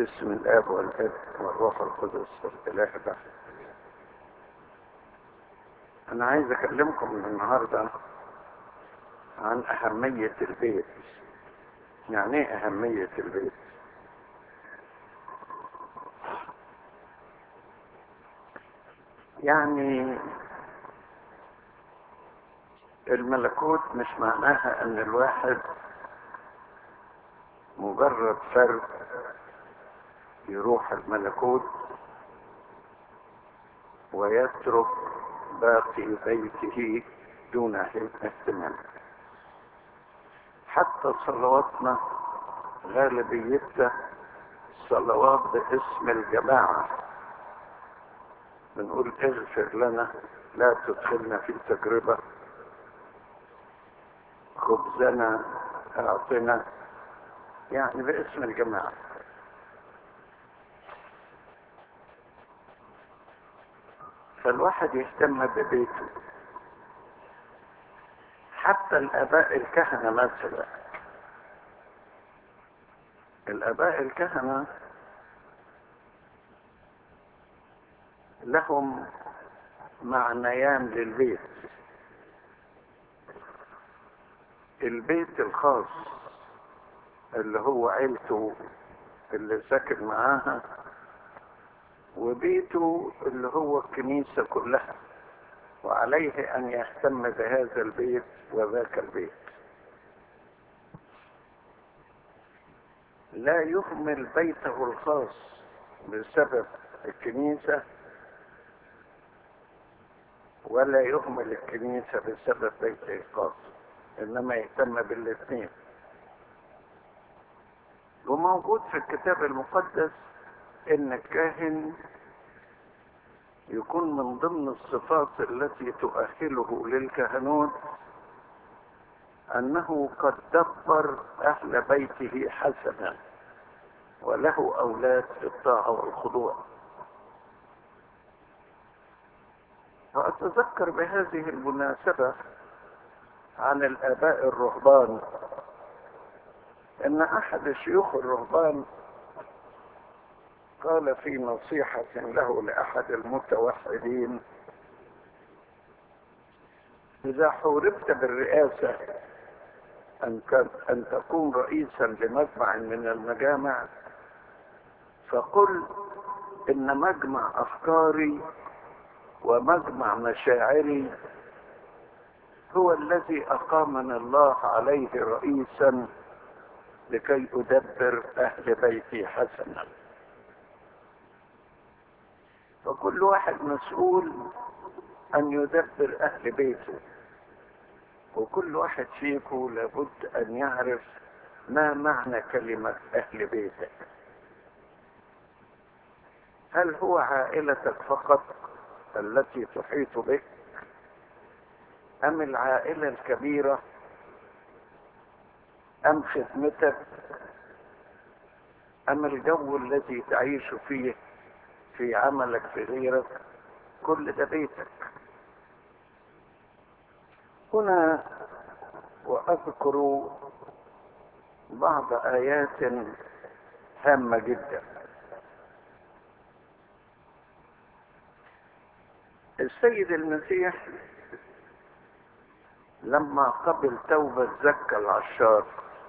باسم الاب والابن والروح القدس الاله ده انا عايز اكلمكم النهارده عن اهميه البيت يعني ايه اهميه البيت يعني الملكوت مش معناها ان الواحد مجرد فرد يروح الملكوت ويترك باقي بيته دون اهتمام حتى صلواتنا غالبيتها صلوات باسم الجماعة بنقول اغفر لنا لا تدخلنا في تجربة خبزنا اعطنا يعني باسم الجماعة فالواحد يهتم ببيته حتى الآباء الكهنة مثلا الآباء الكهنة لهم معنيان للبيت البيت الخاص اللي هو عيلته اللي ساكن معاها وبيته اللي هو الكنيسة كلها وعليه أن يهتم بهذا البيت وذاك البيت لا يهمل بيته الخاص بسبب الكنيسة ولا يهمل الكنيسة بسبب بيته الخاص إنما يهتم بالاثنين وموجود في الكتاب المقدس ان الكاهن يكون من ضمن الصفات التي تؤهله للكهنوت انه قد دبر اهل بيته حسنا وله اولاد في الطاعه والخضوع واتذكر بهذه المناسبه عن الاباء الرهبان ان احد شيوخ الرهبان قال في نصيحة له لأحد المتوحدين إذا حوربت بالرئاسة أن, أن تكون رئيسا لمجمع من المجامع فقل إن مجمع أفكاري ومجمع مشاعري هو الذي أقامنا الله عليه رئيسا لكي أدبر أهل بيتي حسنا فكل واحد مسؤول أن يدبر أهل بيته وكل واحد فيكم لابد أن يعرف ما معنى كلمة أهل بيتك هل هو عائلتك فقط التي تحيط بك أم العائلة الكبيرة أم خدمتك أم الجو الذي تعيش فيه في عملك في غيرك كل ده بيتك هنا وأذكر بعض آيات هامة جدا السيد المسيح لما قبل توبة زكى العشار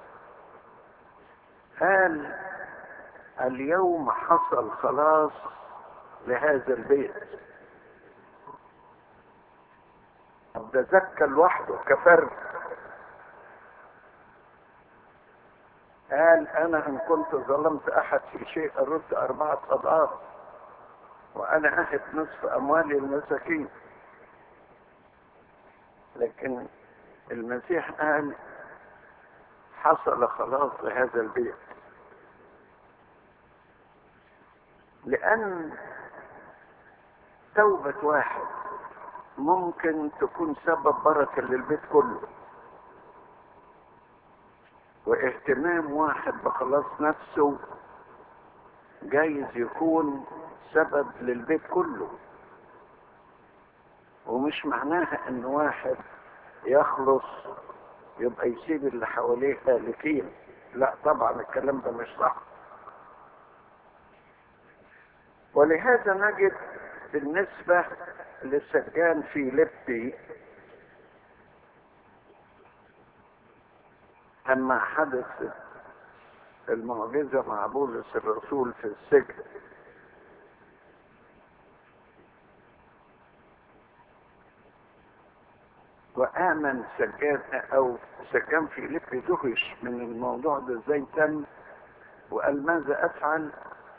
قال اليوم حصل خلاص لهذا البيت ده زكى لوحده كفرد قال انا ان كنت ظلمت احد في شيء اردت اربعة اضعاف وانا اهب نصف اموالي المساكين لكن المسيح قال حصل خلاص لهذا البيت لان توبة واحد ممكن تكون سبب بركة للبيت كله واهتمام واحد بخلاص نفسه جايز يكون سبب للبيت كله ومش معناها ان واحد يخلص يبقى يسيب اللي حواليه هالكين لا طبعا الكلام ده مش صح ولهذا نجد بالنسبة للسجان في لبي أما حدث المعجزة مع بولس الرسول في السجن وآمن سجان أو سجان في لب دهش من الموضوع ده ازاي تم وقال ماذا أفعل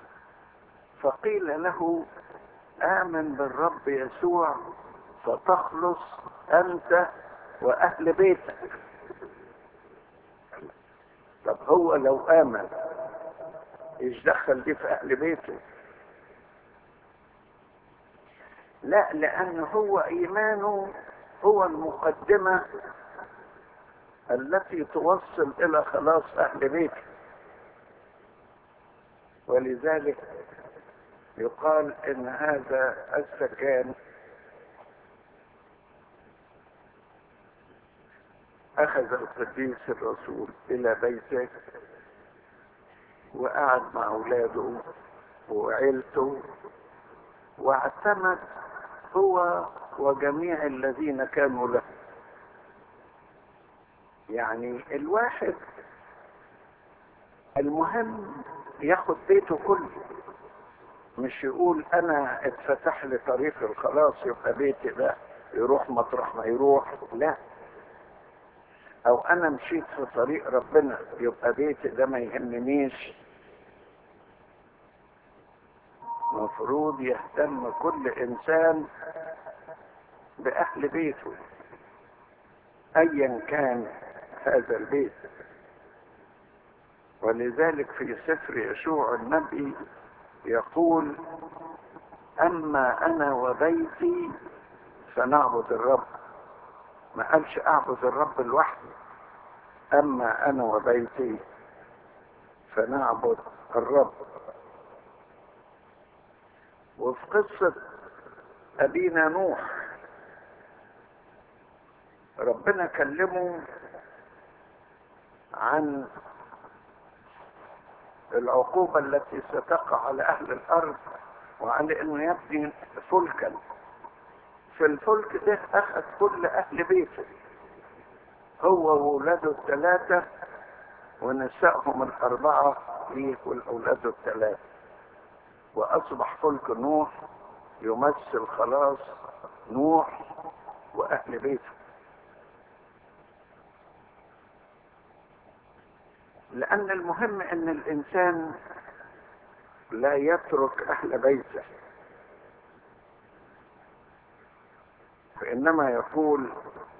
فقيل له آمن بالرب يسوع فتخلص أنت وأهل بيتك طب هو لو آمن ايش دخل دي في أهل بيته لا لأن هو إيمانه هو المقدمة التي توصل إلى خلاص أهل بيته ولذلك يقال إن هذا السكان أخذ القديس الرسول إلى بيته وقعد مع أولاده وعيلته واعتمد هو وجميع الذين كانوا له يعني الواحد المهم ياخد بيته كله مش يقول انا اتفتح لي طريق الخلاص يبقى بيتي ده يروح مطرح ما يروح لا او انا مشيت في طريق ربنا يبقى بيتي ده ما يهمنيش مفروض يهتم كل انسان باهل بيته ايا كان هذا البيت ولذلك في سفر يشوع النبي يقول اما انا وبيتي فنعبد الرب ما قالش اعبد الرب لوحدي اما انا وبيتي فنعبد الرب وفي قصة أبينا نوح ربنا كلمه عن العقوبة التي ستقع على أهل الأرض وعلى أنه يبني فلكا في الفلك ده أخذ كل أهل بيته هو وولاده الثلاثة ونسائهم الأربعة ليه والأولاد الثلاثة وأصبح فلك نوح يمثل خلاص نوح وأهل بيته لأن المهم أن الإنسان لا يترك أهل بيته فإنما يقول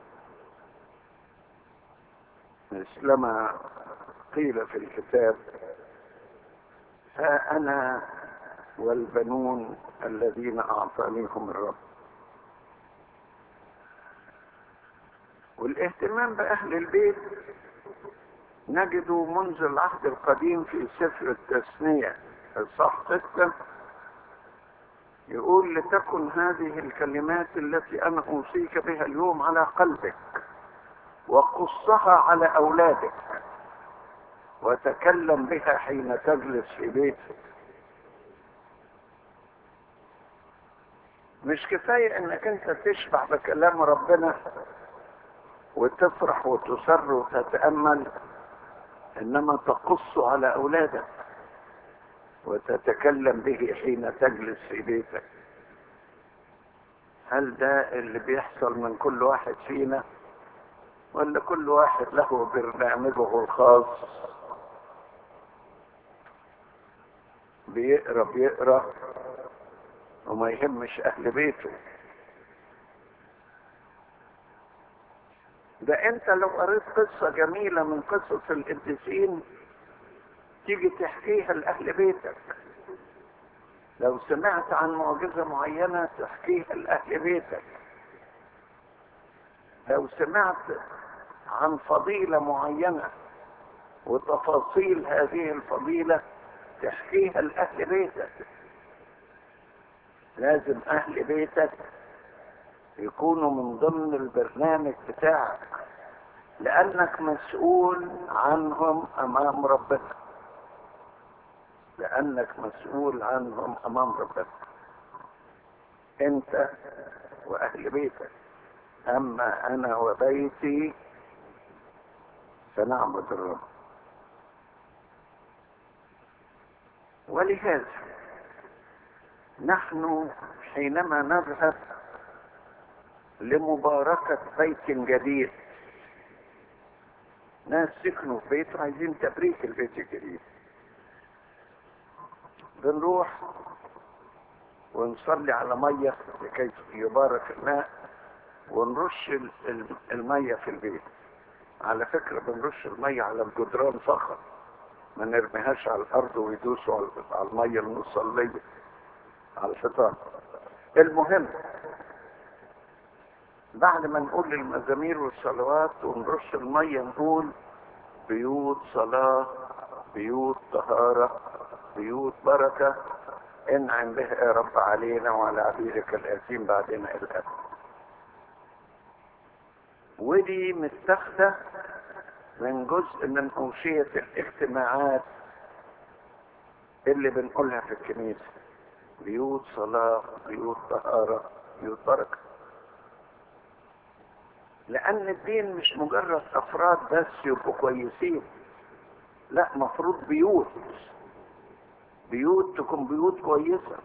مثلما قيل في الكتاب ها أنا والبنون الذين أعطانيهم الرب والاهتمام بأهل البيت نجده منذ العهد القديم في سفر التثنية الصح ستة يقول لتكن هذه الكلمات التي أنا أوصيك بها اليوم على قلبك وقصها على أولادك وتكلم بها حين تجلس في بيتك مش كفاية انك انت تشبع بكلام ربنا وتفرح وتصر وتتأمل انما تقص على اولادك وتتكلم به حين تجلس في بيتك هل ده اللي بيحصل من كل واحد فينا ولا كل واحد له برنامجه الخاص بيقرا بيقرا وما يهمش اهل بيته ده انت لو قريت قصة جميلة من قصص القديسين تيجي تحكيها لأهل بيتك لو سمعت عن معجزة معينة تحكيها لأهل بيتك لو سمعت عن فضيلة معينة وتفاصيل هذه الفضيلة تحكيها لأهل بيتك لازم أهل بيتك يكونوا من ضمن البرنامج بتاعك لأنك مسؤول عنهم أمام ربنا لأنك مسؤول عنهم أمام ربك أنت وأهل بيتك أما أنا وبيتي فنعبد الرب ولهذا نحن حينما نذهب لمباركة بيت جديد ناس سكنوا في بيت عايزين تبريك البيت الجديد بنروح ونصلي على مية لكي يبارك الماء ونرش المية في البيت على فكرة بنرش المية على الجدران فقط ما نرميهاش على الأرض ويدوسوا على المية المصلية على الحيطان المهم بعد ما نقول المزامير والصلوات ونرش المية نقول بيوت صلاة بيوت طهارة بيوت بركة انعم بها يا رب علينا وعلى عبيدك الآتين بعدنا إلى الأبد ودي متاخدة من جزء من أوشية الاجتماعات اللي بنقولها في الكنيسة بيوت صلاة بيوت طهارة بيوت بركة لأن الدين مش مجرد أفراد بس يبقوا كويسين لا مفروض بيوت بيوت تكون بيوت كويسة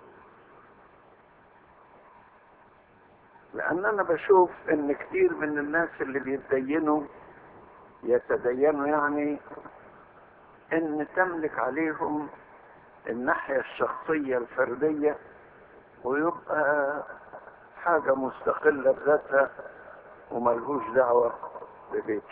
لأن أنا بشوف إن كتير من الناس اللي بيتدينوا يتدينوا يعني إن تملك عليهم الناحية الشخصية الفردية ويبقى حاجة مستقلة بذاتها وملهوش دعوة ببيته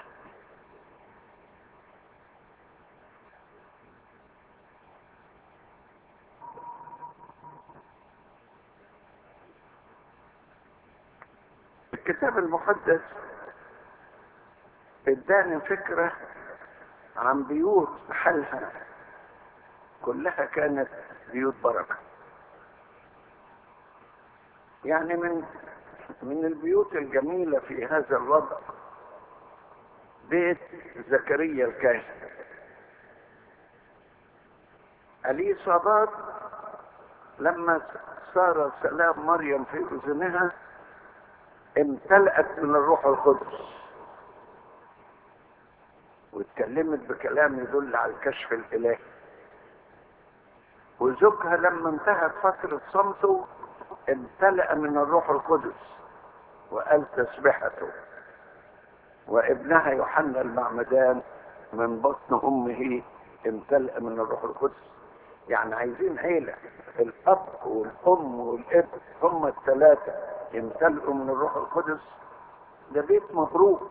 الكتاب المقدس اداني فكرة عن بيوت حالها كلها كانت بيوت بركة يعني من من البيوت الجميلة في هذا الوضع بيت زكريا الكاهن اليصابات لما صار سلام مريم في اذنها امتلأت من الروح القدس واتكلمت بكلام يدل على الكشف الالهي وزوجها لما انتهت فترة صمته امتلأ من الروح القدس وقال تسبحته وابنها يوحنا المعمدان من بطن امه امتلأ من الروح القدس يعني عايزين عيلة الاب والام والابن هم الثلاثة يمتلئوا من الروح القدس ده بيت مبروك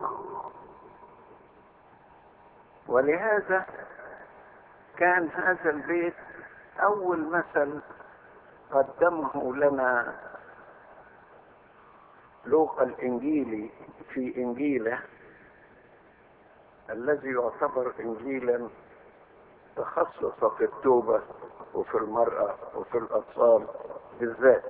ولهذا كان هذا البيت اول مثل قدمه لنا لوقا الانجيلي في انجيله الذي يعتبر انجيلا تخصص في التوبة وفي المرأة وفي الأطفال بالذات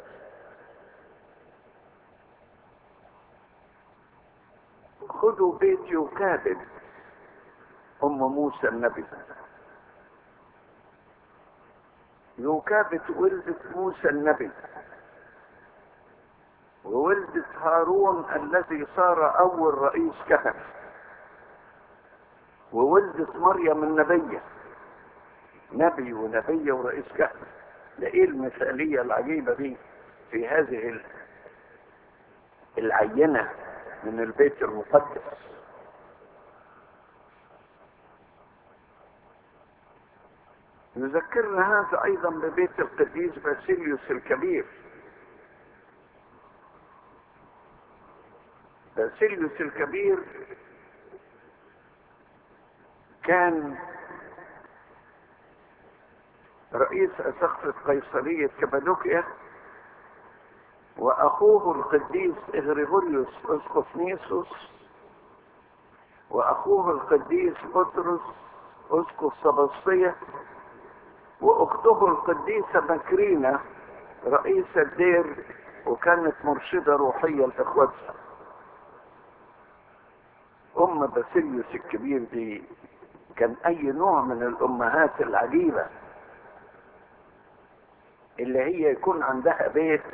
خذوا بيت يكابد أم موسى النبي يكابد ولدت موسى النبي وولدت هارون الذي صار أول رئيس كهنة وولدت مريم النبية نبي ونبية ورئيس كهنة ده ايه المثالية العجيبة دي في هذه العينة من البيت المقدس يذكرنا هذا ايضا ببيت القديس باسيليوس الكبير باسيليوس الكبير كان رئيس أسقفة قيصرية كبادوكيا وأخوه القديس إغريغوريوس أسقف نيسوس وأخوه القديس بطرس أسقف سبسطية وأخته القديسة مكرينة رئيس الدير وكانت مرشدة روحية لإخواتها أم باسيليوس الكبير دي كان أي نوع من الأمهات العجيبة اللي هي يكون عندها بيت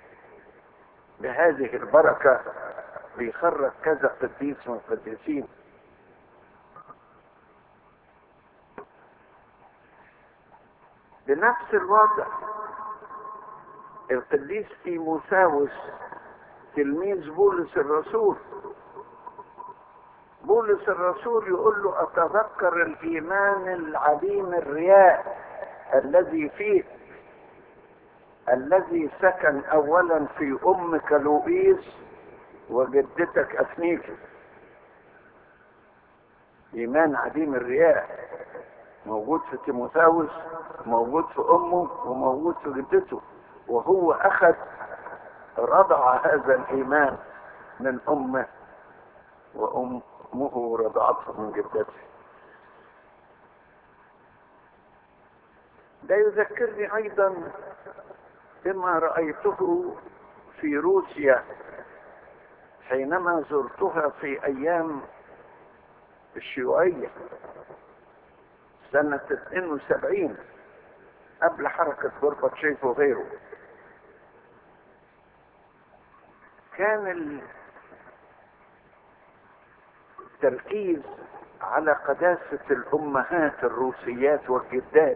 بهذه البركة بيخرج كذا قديس من القديسين بنفس الوضع القديس تيموساوس تلميذ بولس الرسول بولس الرسول يقول له اتذكر الايمان العديم الرياء الذي فيك الذي سكن اولا في امك لوئيس وجدتك افنيكي ايمان عديم الرياء موجود في تيموثاوس موجود في امه وموجود في جدته وهو اخذ رضع هذا الايمان من امه وامه رضعته من جدته ده يذكرني ايضا بما رايته في روسيا حينما زرتها في ايام الشيوعيه سنة 72 قبل حركة غورباتشيف وغيره كان التركيز على قداسة الأمهات الروسيات والجدات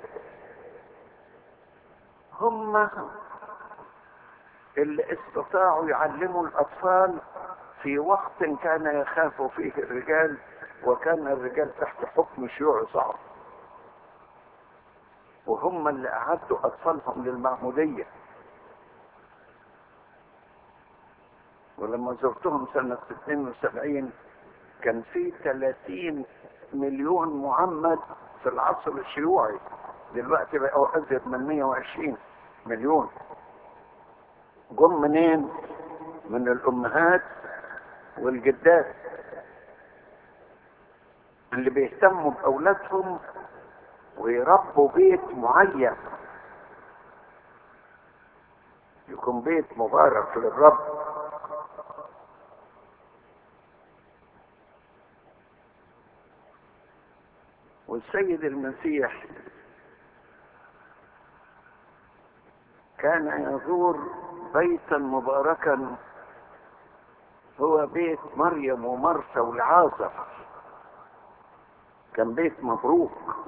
هم اللي استطاعوا يعلموا الأطفال في وقت كان يخاف فيه الرجال وكان الرجال تحت حكم شيوعي صعب وهم اللي أعدوا أطفالهم للمعمودية ولما زرتهم سنة 72 كان في 30 مليون معمد في العصر الشيوعي دلوقتي بقوا أزيد من 120 مليون جم منين؟ من الأمهات والجدات اللي بيهتموا بأولادهم ويربوا بيت معين يكون بيت مبارك للرب والسيد المسيح كان يزور بيتا مباركا هو بيت مريم ومرثا والعازر كان بيت مبروك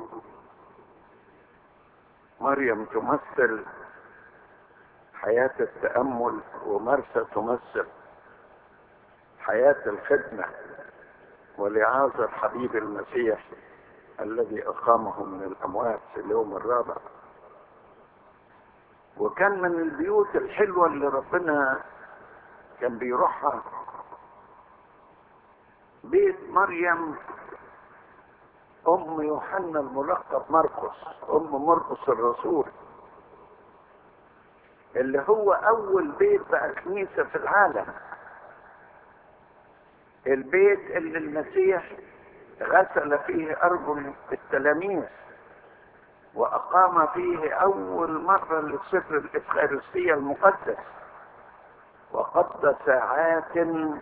مريم تمثل حياة التأمل ومرسى تمثل حياة الخدمة ولعازر حبيب المسيح الذي أقامه من الأموات في اليوم الرابع وكان من البيوت الحلوة اللي ربنا كان بيروحها بيت مريم ام يوحنا الملقب مرقس ام مرقس الرسول اللي هو اول بيت بقى كنيسه في العالم البيت اللي المسيح غسل فيه ارجل التلاميذ واقام فيه اول مره لسر الافخارستيه المقدس وقضى ساعات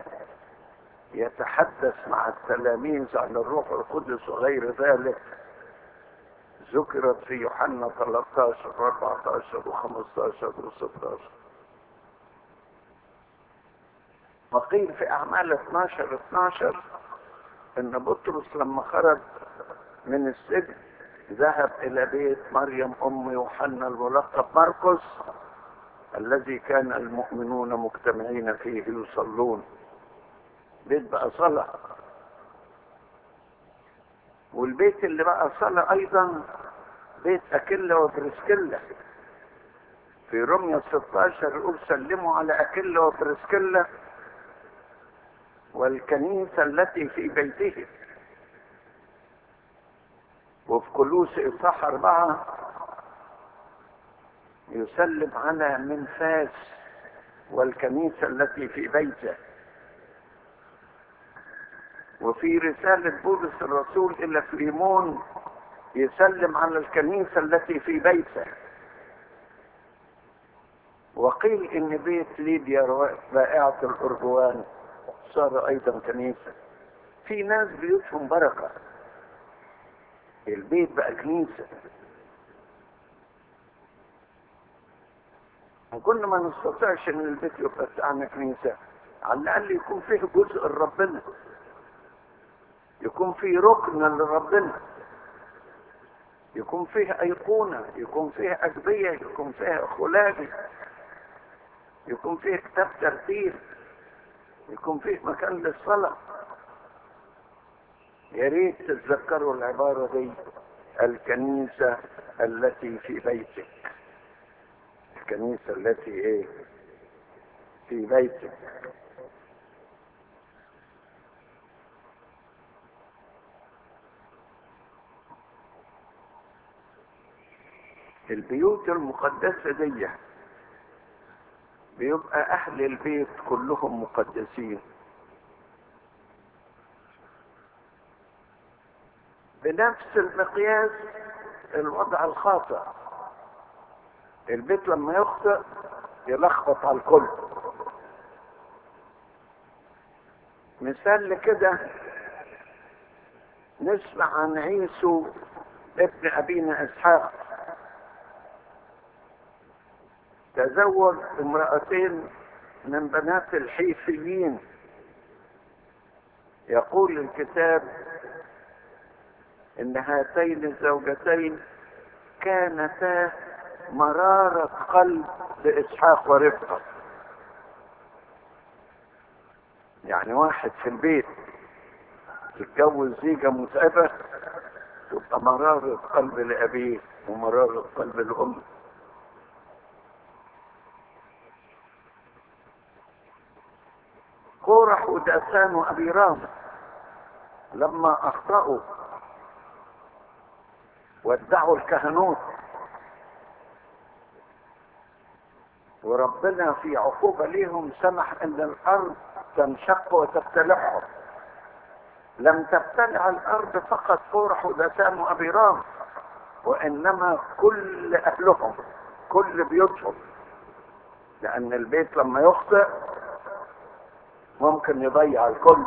يتحدث مع التلاميذ عن الروح القدس وغير ذلك ذكرت في يوحنا 13 و14 و15 و16 وقيل في اعمال 12 12 ان بطرس لما خرج من السجن ذهب الى بيت مريم ام يوحنا الملقب مرقس الذي كان المؤمنون مجتمعين فيه يصلون بيت بقى صلاة والبيت اللي بقى صلاة ايضا بيت اكيلا وبرسكيلا في رمية 16 يقول سلموا على اكيلا وبرسكيلا والكنيسة التي في بيته وفي كلوس إصحاح أربعة يسلم على منفاس والكنيسة التي في بيته وفي رسالة بولس الرسول إلى فليمون يسلم على الكنيسة التي في بيته وقيل إن بيت ليديا بائعة الأرجوان صار أيضا كنيسة في ناس بيوتهم بركة البيت بقى كنيسة وكنا ما نستطيعش ان البيت يبقى بتاعنا كنيسة على الاقل يكون فيه جزء لربنا يكون فيه ركن لربنا يكون فيه ايقونة يكون فيه اجبية يكون فيه خلاجي يكون فيه كتاب ترتيب يكون فيه مكان للصلاة يا ريت تتذكروا العبارة دي الكنيسة التي في بيتك الكنيسة التي ايه في بيتك البيوت المقدسة دي بيبقى اهل البيت كلهم مقدسين بنفس المقياس الوضع الخاطئ البيت لما يخطئ يلخبط على الكل مثال لكده نسمع عن عيسو ابن ابينا اسحاق تزوج امرأتين من بنات الحيثيين يقول الكتاب ان هاتين الزوجتين كانتا مرارة قلب لإسحاق ورفقة يعني واحد في البيت تتجوز زيجة متعبة تبقى مرارة قلب لأبيه ومرارة قلب الأم كورح وداسان وأبي رام لما أخطأوا وادعوا الكهنوت وربنا في عقوبة ليهم سمح ان الارض تنشق وتبتلعهم لم تبتلع الارض فقط كورح ودسام وابيرام وانما كل اهلهم كل بيوتهم لان البيت لما يخطئ ممكن يضيع الكل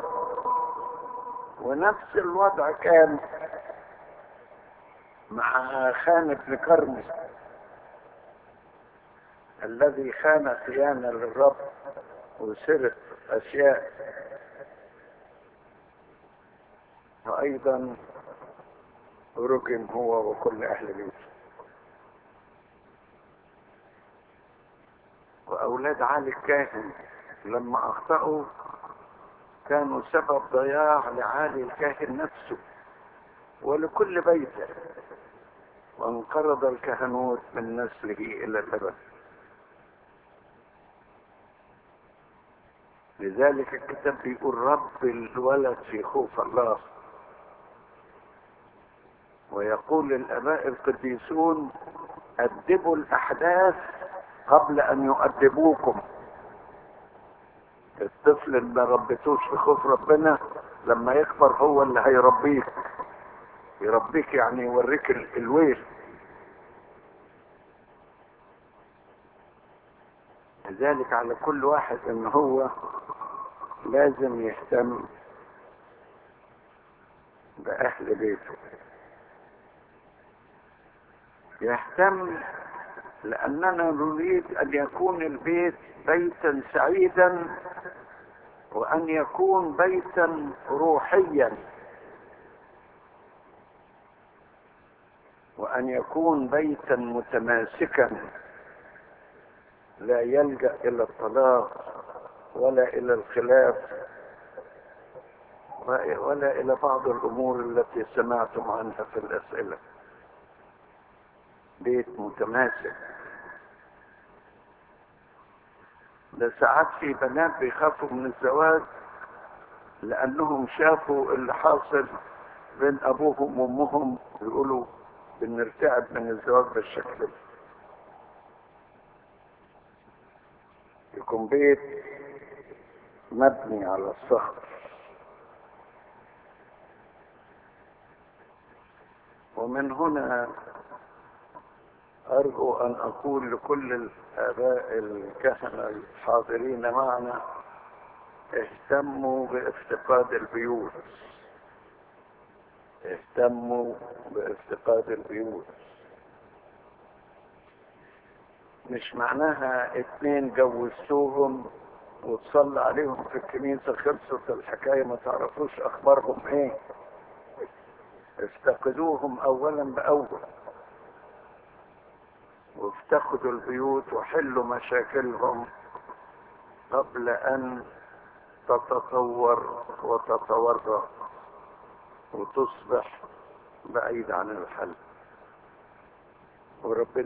ونفس الوضع كان مع خان ابن كرمس الذي خان خيانة للرب وسرق أشياء وأيضا رجم هو وكل أهل بيته وأولاد علي الكاهن لما أخطأوا كانوا سبب ضياع لعالي الكاهن نفسه ولكل بيته وانقرض الكهنوت من نسله إلى الأبد لذلك الكتاب بيقول رب الولد في خوف الله ويقول الاباء القديسون ادبوا الاحداث قبل ان يؤدبوكم الطفل اللي ما ربيتوش في خوف ربنا لما يكبر هو اللي هيربيك يربيك يعني يوريك الويل لذلك على كل واحد ان هو لازم يهتم بأهل بيته يهتم لأننا نريد أن يكون البيت بيتا سعيدا وأن يكون بيتا روحيا وأن يكون بيتا متماسكا لا يلجأ إلى الطلاق ولا إلى الخلاف ولا إلى بعض الأمور التي سمعتم عنها في الأسئلة بيت متماسك ده ساعات في بنات بيخافوا من الزواج لأنهم شافوا اللي حاصل بين أبوهم وأمهم يقولوا بنرتعب من الزواج بالشكل ده يكون بيت مبني على الصخر ومن هنا أرجو أن أقول لكل الآباء الكهنة الحاضرين معنا اهتموا بافتقاد البيوت اهتموا بافتقاد البيوت مش معناها اتنين جوزتوهم وتصلي عليهم في الكنيسة خلصت الحكاية ما تعرفوش اخبارهم ايه افتقدوهم اولا باول وافتقدوا البيوت وحلوا مشاكلهم قبل ان تتطور وتتورع وتصبح بعيد عن الحل وربنا